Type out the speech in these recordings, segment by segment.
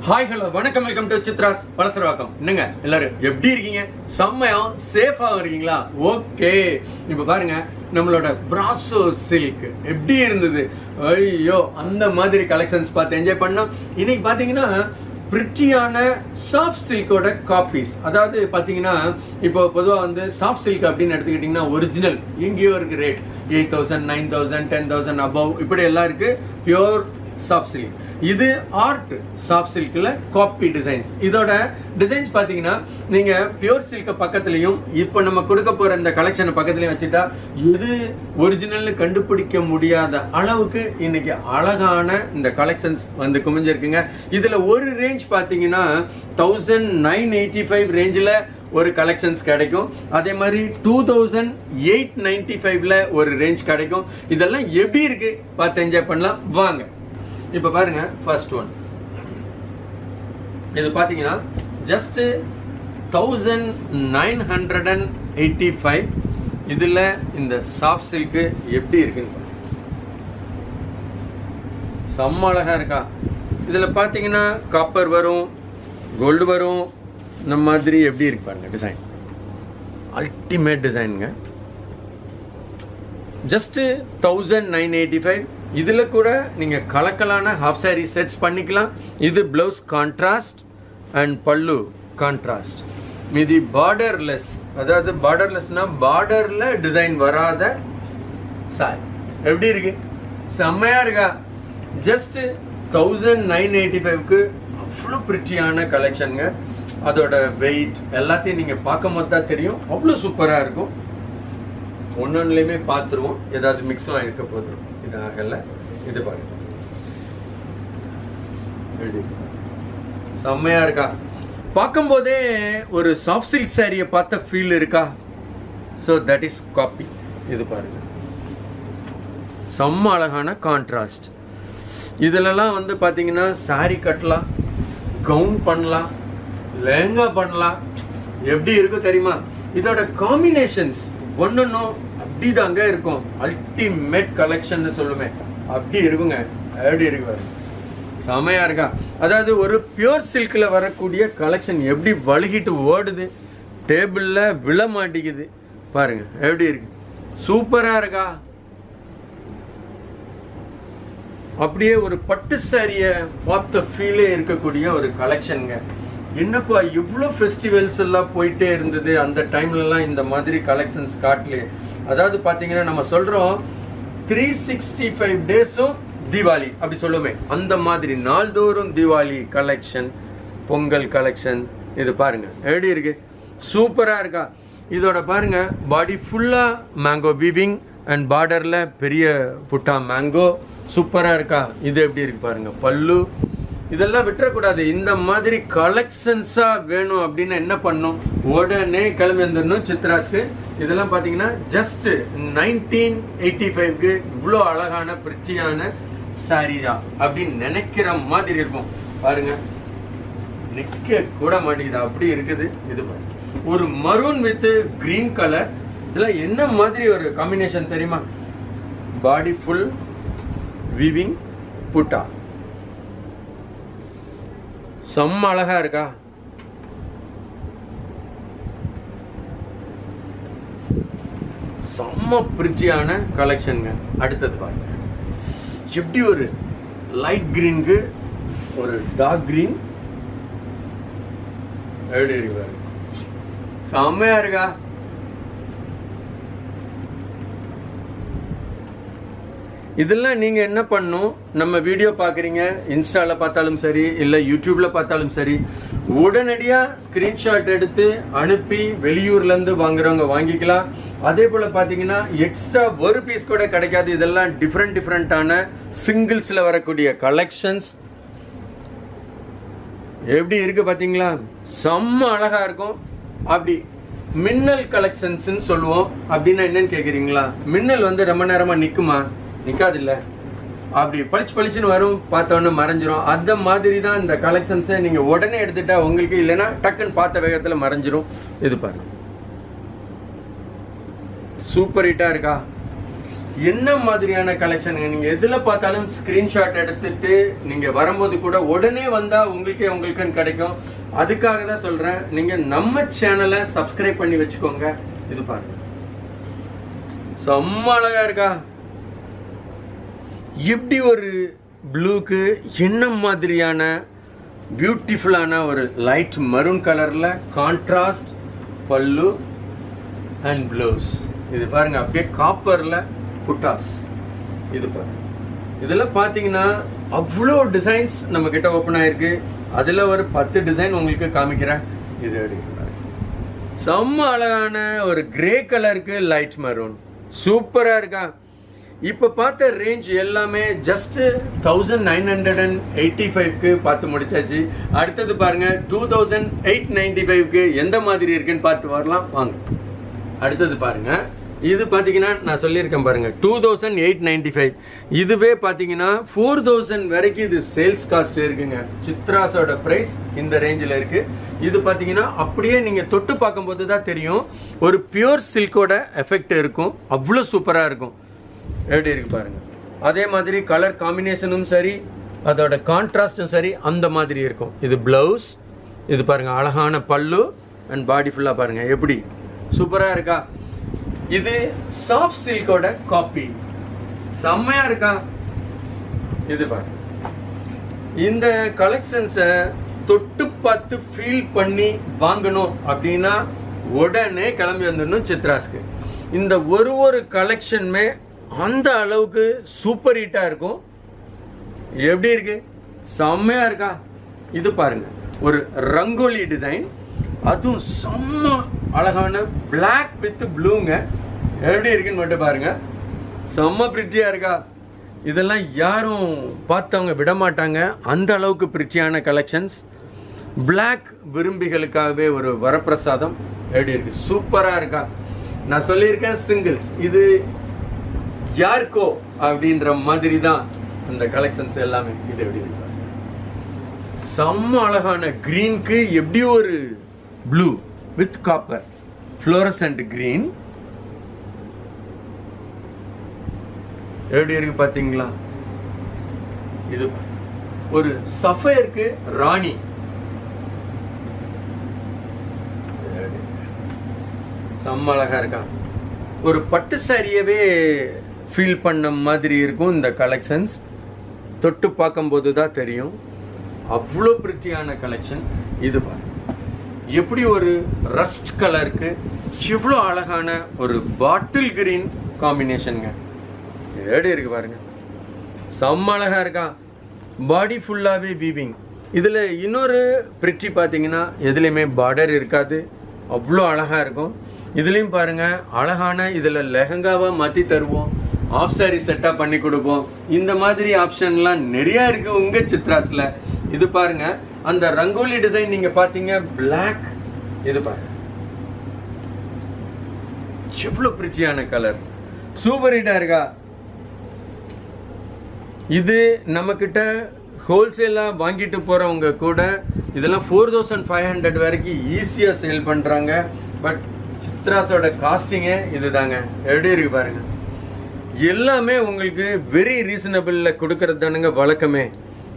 Hi hello வணக்கம் welcome to சித்ராஸ் பலசரவாக்கம் என்னங்க எல்லாரும் எப்படி இருக்கீங்க செம்மையா சேஃபா இருக்கீங்களா ஓகே இப்போ பாருங்க நம்மளோட பிராசோ சில்க் எப்படி இருந்தது ஐயோ அந்த மாதிரி கலெக்ஷன்ஸ் பார்த்து என்ஜாய் பண்ணோம் இன்னைக்கு பாத்தீங்கன்னா பிரிட்டியான சாஃப்ட் சில்கோட காப்பீஸ் அதாவது பாத்தீங்கன்னா இப்போ பொதுவாக வந்து சாஃப்ட் சில்க் அப்படின்னு எடுத்துக்கிட்டிங்கன்னா ஒரிஜினல் எங்கேயோ இருக்கு rate eight thousand nine thousand ten thousand above இப்படி எல்லாம் இருக்கு பியோர் சாஃப்ட் சில்க் இது ஆர்ட் சாஃப்ட் சில்க்ல காப்பி டிசைன்ஸ் இதோட டிசைன்ஸ் பாத்தீங்கன்னா நீங்க பியூர் சில்க பக்கத்துலயும் இப்போ நம்ம கொடுக்க போற இந்த கலெக்ஷனை பக்கத்துலயும் வச்சுட்டா எது ஒரிஜினல்னு கண்டுபிடிக்க முடியாத அளவுக்கு இன்னைக்கு அழகான இந்த கலெக்ஷன்ஸ் வந்து குமிஞ்சிருக்குங்க இதுல ஒரு ரேஞ்ச் பாத்தீங்கன்னா தௌசண்ட் நைன் எயிட்டி ஃபைவ் ரேஞ்சில் ஒரு கலெக்ஷன்ஸ் கிடைக்கும் அதே மாதிரி டூ தௌசண்ட் எயிட் நைன்டி ஃபைவ்ல ஒரு ரேஞ்ச் கிடைக்கும் இதெல்லாம் எப்படி இருக்கு பார்த்து என்ஜாய் பண்ணலாம் வாங்க இப்போ பாருங்க ஃபர்ஸ்ட் ஒன் இது பார்த்தீங்கன்னா just thousand nine hundred and eighty five இதில் இந்த சாஃப்ட் சில்க்கு எப்படி இருக்குன்னு பாருங்க. செம்ம அழகா இருக்கா இதில் பார்த்தீங்கன்னா காப்பர் வரும் கோல்டு வரும் இந்த மாதிரி எப்படி இருக்கு பாருங்க டிசைன் அல்டிமேட் டிசைனுங்க just thousand nine eighty five இதில் கூட நீங்கள் கலக்கலான ஹாஃப் சாரி செட்ஸ் பண்ணிக்கலாம் இது blouse contrast and pallu contrast மீதி பார்டர்லெஸ் அதாவது பார்டர்லெஸ்னா பார்டரில் டிசைன் வராத சாரி எப்படி இருக்கு செம்மையா இருக்கா ஜஸ்ட் தௌசண்ட் நைன் எயிட்டி ஃபைவ்க்கு அவ்வளோ பிரிட்டியான கலெக்ஷனுங்க அதோட வெயிட் எல்லாத்தையும் நீங்கள் பார்க்கும் போது தான் தெரியும் அவ்வளோ சூப்பராக இருக்கும் ஒன்னொன்னுலையுமே பார்த்துருவோம் ஏதாவது மிக்ஸும் ஆகிருக்க போதும் இது ஆகல இது பாருங்க எப்படி இருக்கு? செம்மையா இருக்கா பார்க்கும்போதே ஒரு சாஃப்ட் சில்க் சாரியை பார்த்த ஃபீல் இருக்கா ஸோ தட் இஸ் காப்பி இது பாருங்க செம்ம அழகான கான்ட்ராஸ்ட் இதிலெல்லாம் வந்து பார்த்தீங்கன்னா saree கட்டலாம் கவுன் பண்ணலாம் லெஹங்கா பண்ணலாம் எப்படி இருக்கும் தெரியுமா இதோட காம்பினேஷன்ஸ் ஒன்னொன்னும் அப்படிதாங்க இருக்கும் அல்டிமேட் கலெக்ஷன் சொல்லுவேன் அப்படி இருக்குங்க எப்படி இருக்கு பாருங்க செமையா இருக்கா அதாவது ஒரு பியூர் சில்க்ல வரக்கூடிய கலெக்ஷன் எப்படி வழுகிட்டு ஓடுது டேபிள்ல விழ மாட்டேங்குது பாருங்க எப்படி இருக்கு சூப்பரா இருக்கா அப்படியே ஒரு பட்டு சாரிய பார்த்த ஃபீலே இருக்கக்கூடிய ஒரு கலெக்ஷனுங்க என்னப்பா இவ்வளோ ஃபெஸ்டிவல்ஸ் எல்லாம் போயிட்டே இருந்தது அந்த டைம்லலாம் இந்த மாதிரி கலெக்ஷன்ஸ் காட்டலையே அதாவது பார்த்தீங்கன்னா நம்ம சொல்கிறோம் த்ரீ சிக்ஸ்டி ஃபைவ் டேஸும் தீபாவளி அப்படி சொல்லுமே அந்த மாதிரி நாள்தோறும் தீபாவளி கலெக்ஷன் பொங்கல் கலெக்ஷன் இது பாருங்க எப்படி இருக்கு சூப்பராக இருக்கா இதோட பாருங்க பாடி ஃபுல்லாக மேங்கோ வீவிங் அண்ட் பார்டரில் பெரிய புட்டா மேங்கோ சூப்பராக இருக்கா இது எப்படி இருக்கு பாருங்க பல்லு இதெல்லாம் விட்டுறக்கூடாது இந்த மாதிரி கலெக்ஷன்ஸாக வேணும் அப்படின்னு என்ன பண்ணும் உடனே கிளம்பி வந்துடணும் சித்ராஸ்க்கு இதெல்லாம் பார்த்தீங்கன்னா ஜஸ்ட் நைன்டீன் எயிட்டி ஃபைவ்க்கு இவ்வளோ அழகான பிரிச்சியான சாரியா அப்படின்னு நினைக்கிற மாதிரி இருக்கும் பாருங்க நிக்க கூட மாட்டேங்குது அப்படி இருக்குது இது பாருங்க ஒரு மரூன் வித் கிரீன் கலர் இதுல என்ன மாதிரி ஒரு காம்பினேஷன் தெரியுமா பாடி ஃபுல் வீவிங் புட்டா செம்ம அழகா இருக்கா செம்ம பிரிச்சியான கலெக்ஷனுங்க அடுத்தது பாருங்க எப்படி ஒரு லைட் கிரீனுக்கு ஒரு டார்க் கிரீன் எப்படி இருக்கு பாருங்க செம்மையா இருக்கா இதெல்லாம் நீங்க என்ன பண்ணும் நம்ம வீடியோ பாக்குறீங்க இன்ஸ்டால பார்த்தாலும் சரி இல்ல யூடியூப்ல பார்த்தாலும் சரி உடனடியா ஸ்கிரீன்ஷாட் எடுத்து அனுப்பி வெளியூர்ல இருந்து வாங்குறவங்க வாங்கிக்கலாம் அதே போல பாத்தீங்கன்னா எக்ஸ்ட்ரா ஒரு பீஸ் கூட கிடைக்காது இதெல்லாம் டிஃப்ரெண்ட் டிஃப்ரெண்டான சிங்கிள்ஸ்ல வரக்கூடிய கலெக்ஷன்ஸ் எப்படி இருக்கு பாத்தீங்களா செம்ம அழகா இருக்கும் அப்படி மின்னல் கலெக்ஷன்ஸ்னு சொல்லுவோம் அப்படின்னா என்னன்னு கேக்குறீங்களா மின்னல் வந்து ரொம்ப நேரமா நிக்குமா நிக்காது இல்ல அப்படி பளிச்சு பளிச்சுன்னு வரும் பார்த்தோன்னே மறைஞ்சிரும் அந்த மாதிரி தான் இந்த கலெக்ஷன்ஸை நீங்க உடனே எடுத்துட்டா உங்களுக்கு இல்லைன்னா டக்குன்னு பார்த்த வேகத்துல மறைஞ்சிரும் இது பாருங்க சூப்பர் ஹிட்டா இருக்கா என்ன மாதிரியான கலெக்ஷன் நீங்க எதுல பார்த்தாலும் ஸ்கிரீன்ஷாட் எடுத்துட்டு நீங்க வரும்போது கூட உடனே வந்தா உங்களுக்கே உங்களுக்குன்னு கிடைக்கும் அதுக்காக தான் சொல்றேன் நீங்க நம்ம சேனலை சப்ஸ்கிரைப் பண்ணி வச்சுக்கோங்க இது பாருங்க செம்ம அழகா இருக்கா இப்படி ஒரு ப்ளூக்கு என்ன மாதிரியான பியூட்டிஃபுல்லான ஒரு லைட் மரூன் கலரில் கான்ட்ராஸ்ட் பல்லு அண்ட் ப்ளவுஸ் இது பாருங்க அப்படியே காப்பரில் புட்டாஸ் இது பாருங்க இதில் பார்த்தீங்கன்னா அவ்வளோ டிசைன்ஸ் நம்ம கிட்ட ஓப்பன் ஆயிருக்கு அதில் ஒரு பத்து டிசைன் உங்களுக்கு காமிக்கிறேன் இது எப்படி பாருங்க. செம்ம அழகான ஒரு கிரே கலருக்கு லைட் மரூன் சூப்பராக இருக்கா இப்போ பார்த்த ரேஞ்ச் எல்லாமே just thousand nine hundred and eighty ஃபைவ்க்கு பார்த்து முடிச்சாச்சு அடுத்தது பாருங்க டூ தௌசண்ட் எயிட் நைன்டி ஃபைவ்க்கு எந்த மாதிரி இருக்குன்னு பார்த்து வரலாம் வாங்க அடுத்தது பாருங்க இது பார்த்தீங்கன்னா நான் சொல்லியிருக்கேன் பாருங்க two thousand eight ninety five இதுவே பார்த்தீங்கன்னா ஃபோர் தௌசண்ட் வரைக்கும் இது சேல்ஸ் காஸ்ட் இருக்குங்க சித்ராஸோட ப்ரைஸ் இந்த ரேஞ்சில் இருக்கு இது பார்த்தீங்கன்னா அப்படியே நீங்கள் தொட்டு பார்க்கும்போது தான் தெரியும் ஒரு பியூர் சில்கோட எஃபெக்ட் இருக்கும் அவ்வளோ சூப்பராக இருக்கும் எப்படி இருக்கு பாருங்க அதே மாதிரி கலர் காம்பினேஷனும் சரி அதோட கான்ட்ராஸ்டும் சரி அந்த மாதிரி இருக்கும் இது பிளவுஸ் இது பாருங்க அழகான பல்லு அண்ட் பாடி ஃபுல்லாக பாருங்க எப்படி சூப்பராக இருக்கா இது சாஃப்ட் சில்கோட காப்பி செம்மையா இருக்கா இது பாருங்க இந்த கலெக்ஷன்ஸை தொட்டு பார்த்து ஃபீல் பண்ணி வாங்கணும் அப்படின்னா உடனே கிளம்பி வந்துடணும் சித்ராஸ்க்கு இந்த ஒரு ஒரு கலெக்ஷனுமே அந்த அளவுக்கு சூப்பர் ஹிட்டாக இருக்கும் எப்படி இருக்கு செம்மையா இருக்கா இது பாருங்க ஒரு ரங்கோலி டிசைன் அதுவும் செம்ம அழகான Black வித் ப்ளூங்க எப்படி இருக்குன்னு மட்டும் பாருங்க செம்ம பிரிட்டியா இருக்கா இதெல்லாம் யாரும் பார்த்தவங்க விட மாட்டாங்க அந்த அளவுக்கு பிரிச்சியான கலெக்ஷன்ஸ் Black விரும்பிகளுக்காகவே ஒரு வரப்பிரசாதம் எப்படி இருக்கு சூப்பரா இருக்கா நான் சொல்லியிருக்கேன் சிங்கிள்ஸ் இது யாருக்கோ அப்படின்ற மாதிரி தான் அந்த கலெக்ஷன்ஸ் எல்லாமே இது எப்படி இருக்கு செம்ம அழகான கிரீனுக்கு எப்படி ஒரு blue with copper fluorescent green எப்படி இருக்கு பாத்தீங்களா இது ஒரு சஃபயருக்கு ராணி செம்ம அழகா இருக்கா ஒரு பட்டு சாரியவே ஃபீல் பண்ண மாதிரி இருக்கும் இந்த கலெக்ஷன்ஸ் தொட்டு பார்க்கும்போது தான் தெரியும் அவ்வளோ பிரிட்டியான கலெக்ஷன் இது பாருங்க எப்படி ஒரு ரஸ்ட் கலருக்கு இவ்வளோ அழகான ஒரு பாட்டில் கிரீன் காம்பினேஷனுங்க எப்படி இருக்கு பாருங்க செம்ம அழகா இருக்கா பாடி ஃபுல்லாகவே வீவிங் இதில் இன்னொரு பிரிட்டி பார்த்தீங்கன்னா எதுலேயுமே பார்டர் இருக்காது அவ்வளோ அழகாக இருக்கும் இதுலேயும் பாருங்க அழகான இதில் லெஹங்காவை மாற்றி தருவோம் ஆஃப் சாரி செட்டாக பண்ணி கொடுப்போம் இந்த மாதிரி ஆப்ஷன்லாம் நிறையா இருக்கு உங்க சித்ராஸில் இது பாருங்க அந்த ரங்கோலி டிசைன் நீங்க பார்த்தீங்க Black இது பாருங்க எவ்வளோ பிரிச்சியான கலர் சூப்பர் ஹிட்டா இருக்கா இது நம்மக்கிட்ட ஹோல்சேலாக வாங்கிட்டு போகிறவங்க கூட இதெல்லாம் ஃபோர் தௌசண்ட் ஃபைவ் ஹண்ட்ரட் வரைக்கும் ஈஸியாக சேல் பண்ணுறாங்க பட் சித்ராஸோட காஸ்டிங்கே இதுதாங்க எப்படி இருக்கு பாருங்க எல்லாமே உங்களுக்கு வெரி ரீசனபிளில் கொடுக்கறது தானுங்க வழக்கமே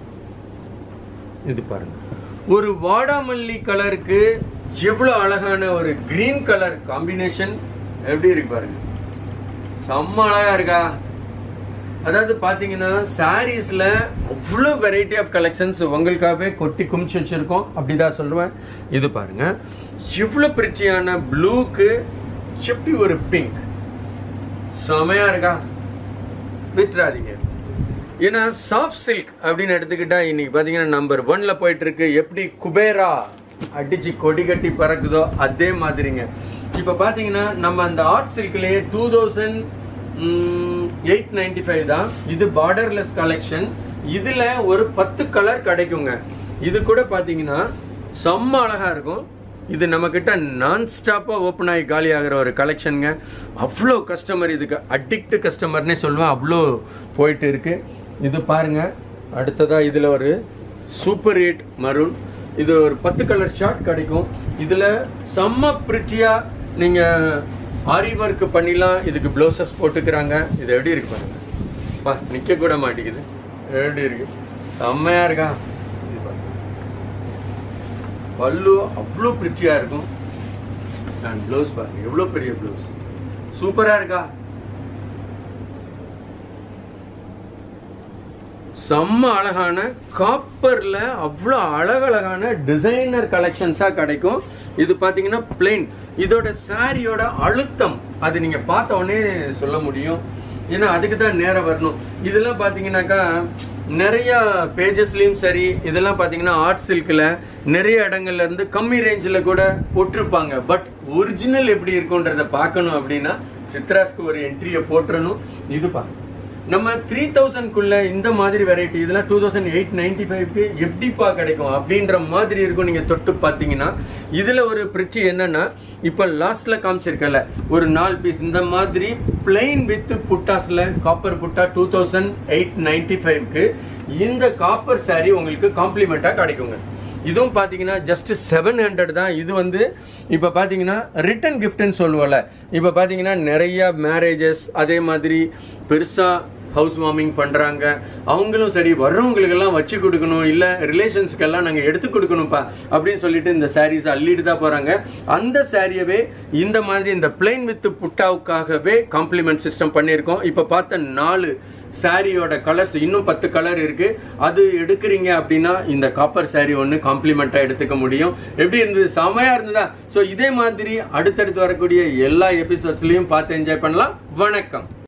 இது பாருங்க ஒரு வாடாமல்லி கலருக்கு எவ்வளோ அழகான ஒரு கிரீன் கலர் காம்பினேஷன் எப்படி இருக்கு பாருங்க செம்ம அழகா இருக்கா அதாவது பாத்தீங்கன்னா சாரீஸ்ல அவ்வளோ வெரைட்டி ஆஃப் கலெக்ஷன்ஸ் உங்களுக்காகவே கொட்டி குமிச்சு வச்சிருக்கோம் அப்படிதான் சொல்லுவேன் இது பாருங்க இவ்வளோ பிரிச்சியான ப்ளூக்கு எப்படி ஒரு பிங்க் செமையா இருக்கா விட்டுறாதீங்க ஏன்னா சாஃப்ட் சில்க் அப்படின்னு எடுத்துக்கிட்டா இன்னைக்கு பார்த்தீங்கன்னா நம்பர் ஒன்ல போயிட்டு இருக்கு எப்படி குபேரா அடிச்சு கொடி கட்டி பறக்குதோ அதே மாதிரிங்க இப்போ பார்த்தீங்கன்னா நம்ம அந்த ஆர்ட் சில்க்லேயே two thousand eight ninety five தான் இது பார்டர்லெஸ் கலெக்ஷன் இதில் ஒரு பத்து கலர் கிடைக்குங்க இது கூட பார்த்தீங்கன்னா செம்ம அழகாக இருக்கும் இது நம்மக்கிட்ட நான் ஸ்டாப்பாக ஓப்பன் ஆகி காலி ஆகிற ஒரு கலெக்ஷனுங்க அவ்வளோ கஸ்டமர் இதுக்கு அடிக்ட் கஸ்டமர்னே சொல்லுவேன் அவ்வளோ போயிட்டு இருக்கு இது பாருங்க அடுத்ததாக இதில் ஒரு சூப்பர் ஹிட் மரூன் இது ஒரு பத்து கலர் ஷார்ட் கிடைக்கும் இதில் செம்ம பிரிட்டியாக நீங்கள் ஆரி ஒர்க் பண்ணிலாம் இதுக்கு ப்ளவுசஸ் போட்டுக்கிறாங்க இது எப்படி இருக்கு பாருங்க பா நிற்க கூட மாட்டேங்குது எப்படி இருக்கு செம்மையா இருக்கா இது பாருங்க. பல்லு அவ்வளோ பிரிச்சியாக இருக்கும் அண்ட் ப்ளவுஸ் பாருங்க எவ்வளோ பெரிய ப்ளவுஸ் சூப்பராக இருக்கா செம்ம அழகான காப்பரில் அவ்வளோ அழகழகான டிசைனர் கலெக்ஷன்ஸாக கிடைக்கும் இது பார்த்தீங்கன்னா பிளெயின் இதோட சாரியோட அழுத்தம் அது நீங்கள் பார்த்த உடனே சொல்ல முடியும் ஏன்னா அதுக்கு தான் நேரம் வரணும் இதெல்லாம் பார்த்தீங்கன்னாக்கா நிறைய பேஜஸ்லேயும் சரி இதெல்லாம் பார்த்தீங்கன்னா ஆர்ட் சில்கில் நிறைய இடங்கள்ல இருந்து கம்மி ரேஞ்சில் கூட போட்டிருப்பாங்க பட் ஒரிஜினல் எப்படி இருக்குன்றத பார்க்கணும் அப்படின்னா சித்ராஸ்க்கு ஒரு என்ட்ரியை போட்டுறணும் இது பாருங்க நம்ம த்ரீ தௌசண்ட்குள்ள இந்த மாதிரி வெரைட்டி இதெல்லாம் டூ தௌசண்ட் எயிட் நைன்டி ஃபைவ்க்கு எப்படிப்பா கிடைக்கும் அப்படின்ற மாதிரி இருக்கும் நீங்கள் தொட்டு பார்த்தீங்கன்னா இதில் ஒரு பிரிட்சி என்னன்னா இப்போ லாஸ்ட்ல காமிச்சிருக்கல ஒரு நாலு பீஸ் இந்த மாதிரி பிளெயின் வித் புட்டாஸில் copper butta two thousand eight ninety ஃபைவ்க்கு இந்த காப்பர் saree உங்களுக்கு காம்ப்ளிமெண்ட்டாக கிடைக்குங்க இதுவும் பார்த்தீங்கன்னா ஜஸ்ட் செவன் ஹண்ட்ரட் தான் இது வந்து இப்போ பார்த்தீங்கன்னா ரிட்டன் கிஃப்ட்னு சொல்லுவோம்ல இப்போ பார்த்தீங்கன்னா நிறைய மேரேஜஸ் அதே மாதிரி பெருசாக ஹவுஸ் வார்மிங் பண்ணுறாங்க அவங்களும் சரி வர்றவங்களுக்கெல்லாம் வச்சு கொடுக்கணும் இல்லை ரிலேஷன்ஸ்க்கெல்லாம் நாங்கள் எடுத்து கொடுக்கணும்ப்பா அப்படின்னு சொல்லிட்டு இந்த சாரீஸ் அள்ளிட்டு தான் போகிறாங்க அந்த சாரியவே இந்த மாதிரி இந்த பிளெயின் வித் புட்டாவுக்காகவே காம்ப்ளிமெண்ட் சிஸ்டம் பண்ணியிருக்கோம் இப்போ பார்த்த நாலு சாரியோட கலர்ஸ் இன்னும் பத்து கலர் இருக்கு அது எடுக்கிறீங்க அப்படின்னா இந்த காப்பர் சாரி ஒன்று காம்ப்ளிமெண்ட்டாக எடுத்துக்க முடியும் எப்படி இருந்தது செமையா இருந்ததா ஸோ இதே மாதிரி அடுத்தடுத்து வரக்கூடிய எல்லா எபிசோட்ஸ்லையும் பார்த்து என்ஜாய் பண்ணலாம் வணக்கம்